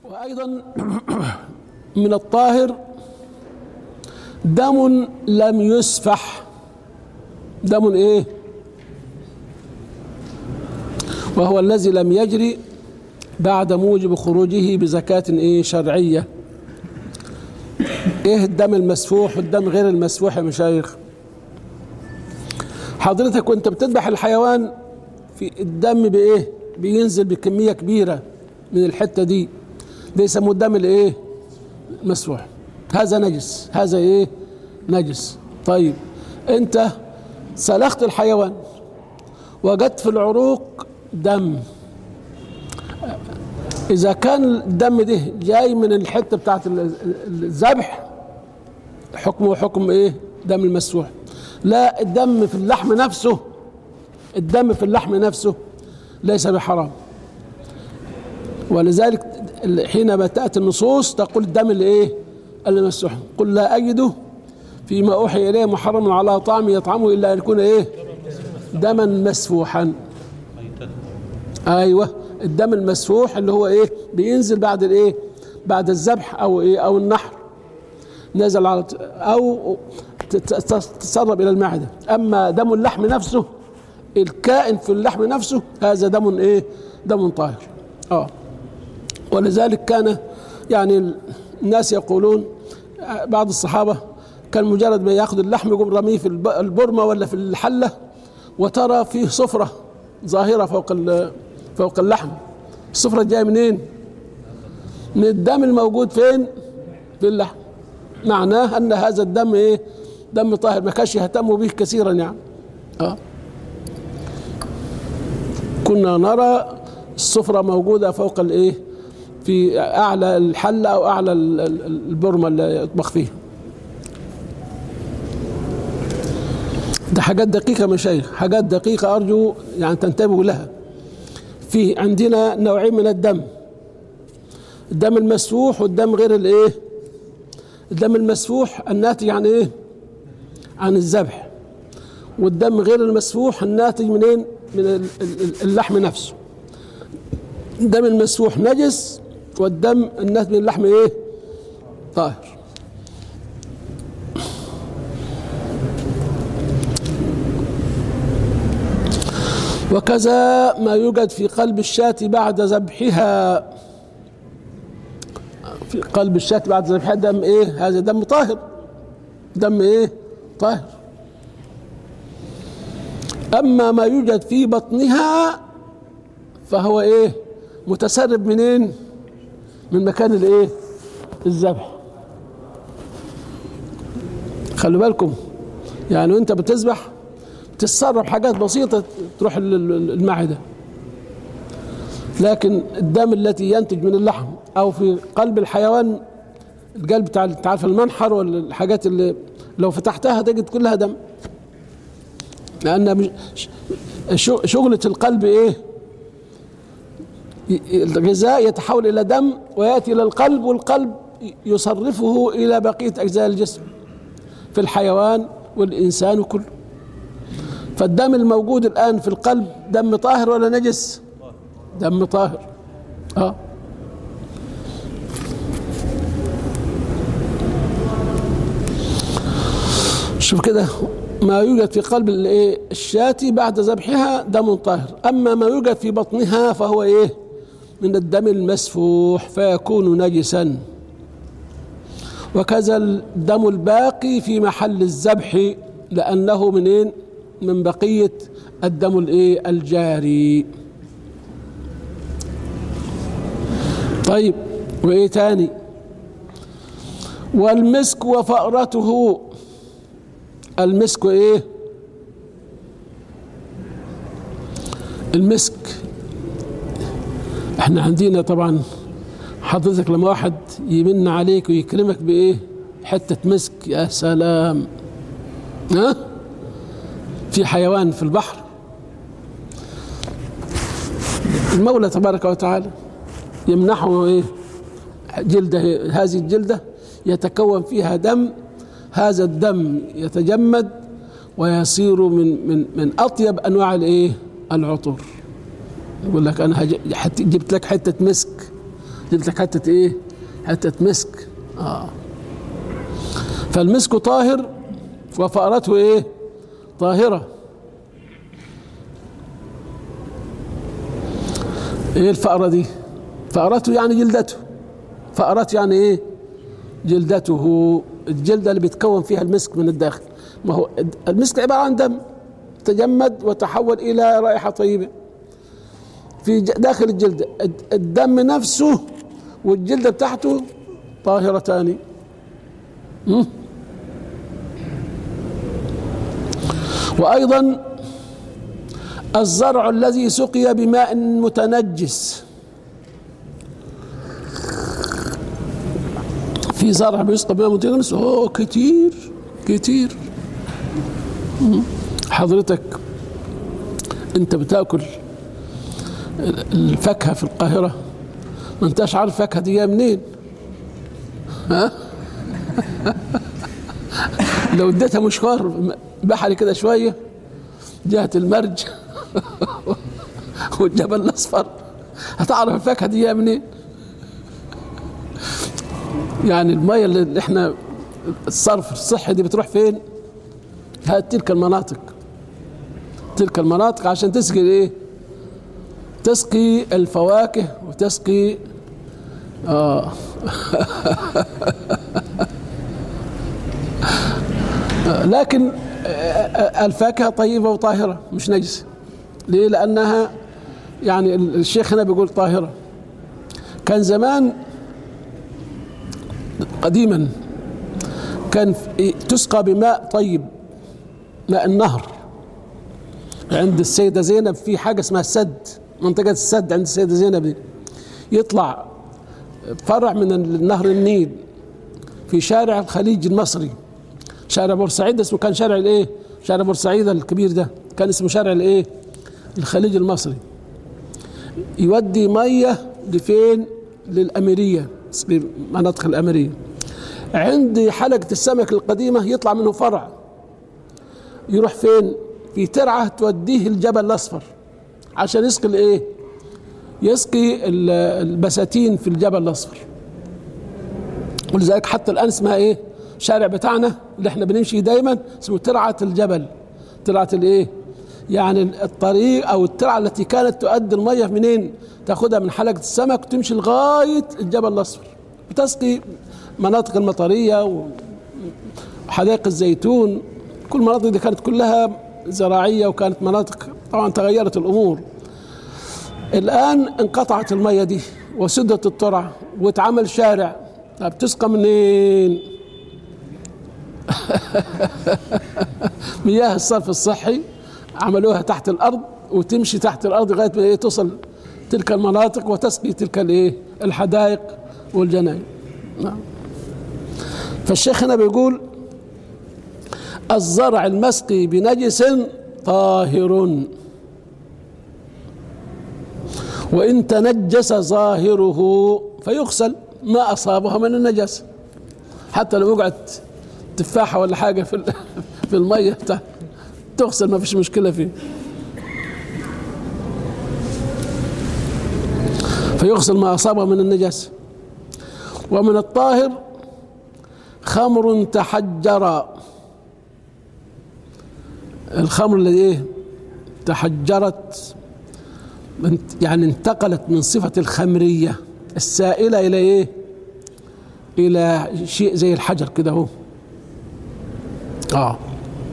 وأيضا من الطاهر دم لم يسفح دم ايه وهو الذي لم يجري بعد موجب خروجه بزكاة ايه شرعية ايه الدم المسفوح والدم غير المسفوح يا مشايخ حضرتك وانت بتذبح الحيوان في الدم بايه بينزل بكمية كبيرة من الحتة دي ده يسموه الدم الايه مسفوح هذا نجس هذا ايه نجس طيب انت سلخت الحيوان وجدت في العروق دم اذا كان الدم ده جاي من الحته بتاعت الذبح حكمه حكم ايه دم المسفوح لا الدم في اللحم نفسه الدم في اللحم نفسه ليس بحرام ولذلك حينما تأتي النصوص تقول الدم الايه المسفوح قل لا أجده فيما أوحي إليه محرم على طعم يطعمه إلا أن يكون إيه دما مسفوحا أيوة الدم المسفوح اللي هو إيه بينزل بعد الإيه بعد الذبح أو إيه أو النحر نزل على أو تسرب إلى المعدة أما دم اللحم نفسه الكائن في اللحم نفسه هذا دم إيه دم طاهر آه ولذلك كان يعني الناس يقولون بعض الصحابة كان مجرد ما ياخذ اللحم يقوم رميه في البرمة ولا في الحلة وترى فيه صفرة ظاهرة فوق فوق اللحم الصفرة جاية منين؟ من الدم الموجود فين؟ في اللحم معناه أن هذا الدم إيه؟ دم طاهر ما كانش يهتموا به كثيرا يعني آه. كنا نرى الصفرة موجودة فوق الإيه؟ في أعلى الحلة أو أعلى البرمة اللي يطبخ فيها ده حاجات دقيقة مشايخ حاجات دقيقة أرجو يعني تنتبهوا لها في عندنا نوعين من الدم الدم المسفوح والدم غير الايه الدم المسفوح الناتج عن ايه عن الذبح والدم غير المسفوح الناتج منين من اللحم نفسه الدم المسفوح نجس والدم الناتج من اللحم ايه طاهر وكذا ما يوجد في قلب الشاة بعد ذبحها في قلب الشاة بعد ذبحها دم ايه هذا دم طاهر دم ايه طاهر اما ما يوجد في بطنها فهو ايه متسرب منين من مكان الايه الذبح خلوا بالكم يعني وانت بتذبح تتسرب حاجات بسيطة تروح المعدة لكن الدم التي ينتج من اللحم أو في قلب الحيوان القلب بتاع تعرف المنحر ولا الحاجات اللي لو فتحتها تجد كلها دم لأن شغلة القلب إيه؟ الغذاء يتحول إلى دم ويأتي إلى القلب والقلب يصرفه إلى بقية أجزاء الجسم في الحيوان والإنسان كله فالدم الموجود الآن في القلب دم طاهر ولا نجس دم طاهر اه شوف كده ما يوجد في قلب الشاة بعد ذبحها دم طاهر أما ما يوجد في بطنها فهو إيه من الدم المسفوح فيكون نجسا وكذا الدم الباقي في محل الذبح لأنه منين من بقية الدم الايه الجاري طيب وايه تاني والمسك وفأرته المسك ايه المسك احنا عندنا طبعا حضرتك لما واحد يمن عليك ويكرمك بايه حتة مسك يا سلام ها في حيوان في البحر المولى تبارك وتعالى يمنحه ايه جلده هذه الجلده يتكون فيها دم هذا الدم يتجمد ويصير من من من اطيب انواع الايه العطور يقول لك انا جبت لك حته مسك جلدك حتة ايه حتة مسك اه فالمسك طاهر وفأرته ايه طاهرة ايه الفأرة دي فأرته يعني جلدته فأرته يعني ايه جلدته الجلدة اللي بيتكون فيها المسك من الداخل ما هو المسك عبارة عن دم تجمد وتحول إلى رائحة طيبة في داخل الجلد الدم نفسه والجلدة بتاعته طاهرتان وأيضا الزرع الذي سقي بماء متنجس في زرع بيسقى بماء متنجس اوه كتير كتير حضرتك انت بتاكل الفاكهه في القاهره ما انتش عارف الفاكهه دي جايه منين ها لو اديتها مشوار بحري كده شويه جهه المرج والجبل الاصفر هتعرف الفاكهه دي جايه منين يعني الميه اللي احنا الصرف الصحي دي بتروح فين هذه تلك المناطق تلك المناطق عشان تسقي ايه تسقي الفواكه وتسقي آه لكن الفاكهة طيبة وطاهرة مش نجسة ليه لأنها يعني الشيخ هنا بيقول طاهرة كان زمان قديما كان تسقى بماء طيب ماء النهر عند السيدة زينب في حاجة اسمها السد منطقة السد عند السيدة زينب دي يطلع فرع من النهر النيل في شارع الخليج المصري شارع بورسعيد اسمه كان شارع الايه شارع بورسعيد الكبير ده كان اسمه شارع الايه الخليج المصري يودي ميه لفين للاميريه المناطق الاميريه عند حلقه السمك القديمه يطلع منه فرع يروح فين في ترعه توديه الجبل الاصفر عشان يسقي الايه يسقي البساتين في الجبل الاصفر ولذلك حتى الان اسمها ايه الشارع بتاعنا اللي احنا بنمشي دايما اسمه ترعه الجبل ترعه الايه يعني الطريق او الترعه التي كانت تؤدي الميه منين تاخدها من حلقه السمك وتمشي لغايه الجبل الاصفر بتسقي مناطق المطريه وحدائق الزيتون كل المناطق دي كانت كلها زراعيه وكانت مناطق طبعا تغيرت الامور الان انقطعت الميه دي وسدت الترعه واتعمل شارع طب تسقى منين مياه الصرف الصحي عملوها تحت الارض وتمشي تحت الارض لغايه ما ايه توصل تلك المناطق وتسقي تلك الايه الحدائق والجناين نعم فالشيخ هنا بيقول الزرع المسقي بنجس طاهر وإن تنجس ظاهره فيغسل ما أصابه من النجاسة حتى لو وقعت تفاحة ولا حاجة في في المية تغسل ما فيش مشكلة فيه فيغسل ما أصابه من النجاسة ومن الطاهر خمر تحجر الخمر اللي ايه تحجرت يعني انتقلت من صفة الخمرية السائلة إلى إيه؟ إلى شيء زي الحجر كده أهو. آه.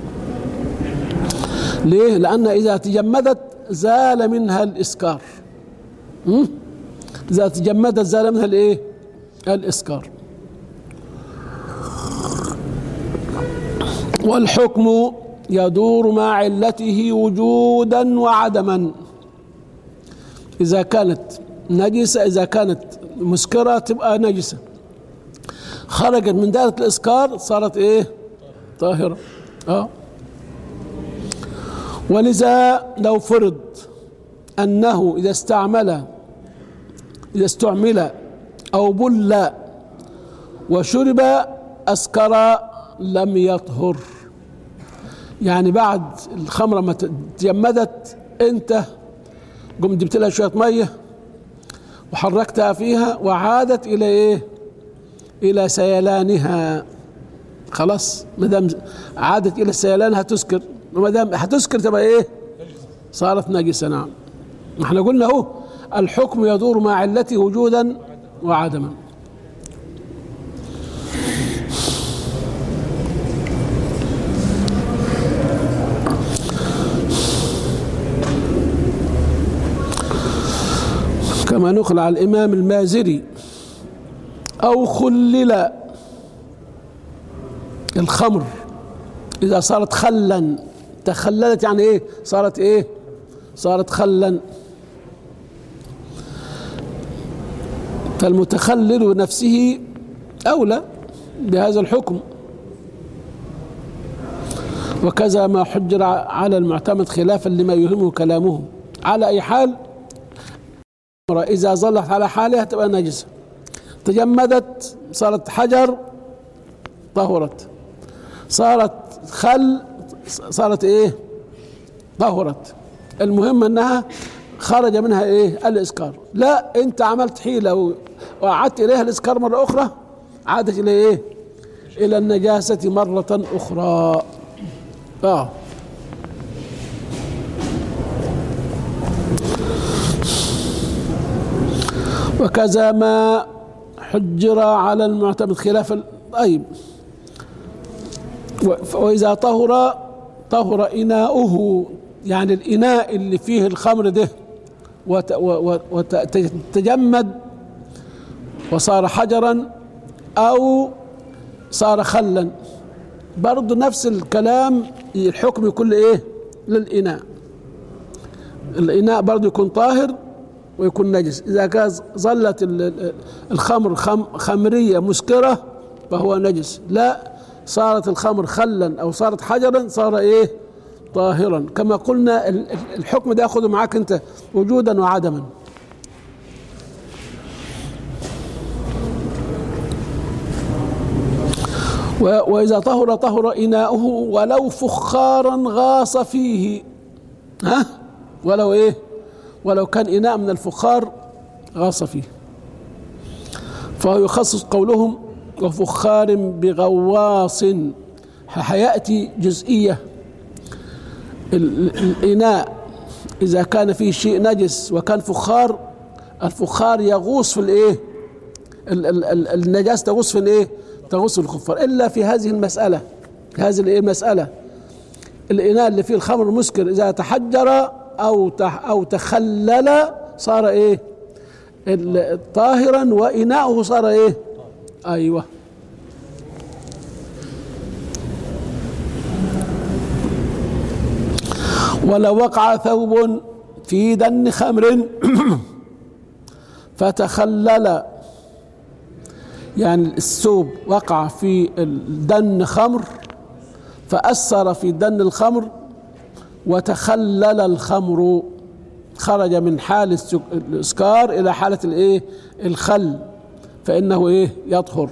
ليه؟ لأن إذا تجمدت زال منها الإسكار. م? إذا تجمدت زال منها الإيه؟ الإسكار. والحكم يدور مع علته وجودا وعدما إذا كانت نجسة إذا كانت مسكرة تبقى نجسة خرجت من دائرة الإسكار صارت إيه طاهرة آه ولذا لو فرض أنه إذا استعمل إذا استعمل أو بل وشرب أسكر لم يطهر يعني بعد الخمرة ما تجمدت أنت قمت جبت لها شوية مية وحركتها فيها وعادت الى ايه الى سيلانها خلاص ما دام عادت الى السيلان هتسكر وما دام هتسكر تبقى ايه صارت نجسه نعم ما احنا قلنا اهو الحكم يدور مع علته وجودا وعدما كما نقل على الإمام المازري أو خلل الخمر إذا صارت خلا تخللت يعني إيه صارت إيه صارت خلا فالمتخلل نفسه أولى بهذا الحكم وكذا ما حجر على المعتمد خلافا لما يهمه كلامه على أي حال إذا ظلت على حالها تبقى نجسة تجمدت صارت حجر طهرت صارت خل صارت ايه طهرت المهم انها خرج منها ايه الاسكار لا انت عملت حيلة وأعدت اليها الاسكار مرة اخرى عادت الى ايه الى النجاسة مرة اخرى اه وكذا ما حجر على المعتمد خلاف طيب وإذا طهر طهر إناؤه يعني الإناء اللي فيه الخمر ده وتجمد وصار حجرا أو صار خلا برضه نفس الكلام الحكم يكون إيه للإناء الإناء برضه يكون طاهر ويكون نجس إذا كان ظلت الخمر خمرية مسكرة فهو نجس لا صارت الخمر خلا أو صارت حجرا صار إيه طاهرا كما قلنا الحكم ده يأخذه معاك أنت وجودا وعدما وإذا طهر طهر إناؤه ولو فخارا غاص فيه ها ولو إيه ولو كان إناء من الفخار غاص فيه فهو يخصص قولهم وفخار بغواص حيأتي جزئية الإناء إذا كان فيه شيء نجس وكان فخار الفخار يغوص في الإيه النجاسة تغوص في الإيه تغوص في الخفار إلا في هذه المسألة هذه الإيه المسألة الإناء اللي فيه الخمر المسكر إذا تحجر أو أو تخلل صار إيه طاهرا وإناؤه صار إيه أيوه ولو وقع ثوب في دن خمر فتخلل يعني الثوب وقع في دن خمر فأثر في دن الخمر وتخلل الخمر خرج من حال الاسكار الى حاله الايه الخل فانه ايه يطهر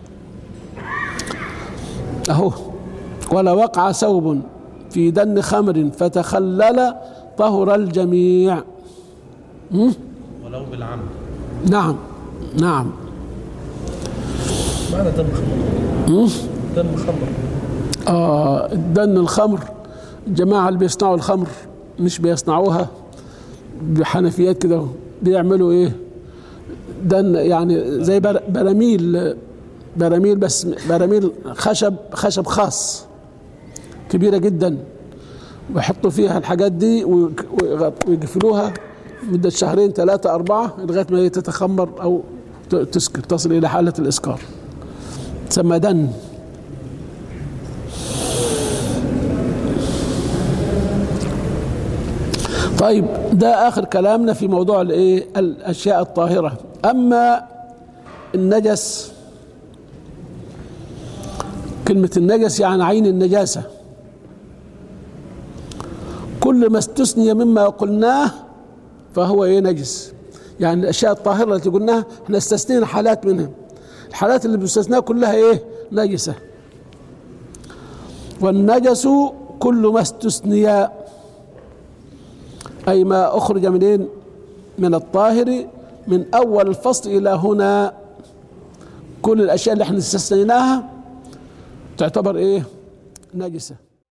اهو ولا وقع ثوب في دن خمر فتخلل طهر الجميع ولو بالعمد نعم نعم معنى دم خمر دم خمر آه دن الخمر الجماعة اللي بيصنعوا الخمر مش بيصنعوها بحنفيات كده بيعملوا ايه دن يعني زي براميل براميل بس براميل خشب خشب خاص كبيرة جدا ويحطوا فيها الحاجات دي ويقفلوها مدة شهرين ثلاثة أربعة لغاية ما هي تتخمر أو تسكر تصل إلى حالة الإسكار تسمى دن طيب ده آخر كلامنا في موضوع الإيه الأشياء الطاهرة أما النجس كلمة النجس يعني عين النجاسة كل ما استثني مما قلناه فهو ايه نجس يعني الاشياء الطاهره التي قلناها احنا استثنينا حالات منها الحالات اللي بنستثناها كلها ايه نجسه والنجس كل ما استثني اي ما اخرج منين من الطاهر من اول الفصل الى هنا كل الاشياء اللي احنا استثنيناها تعتبر ايه نجسه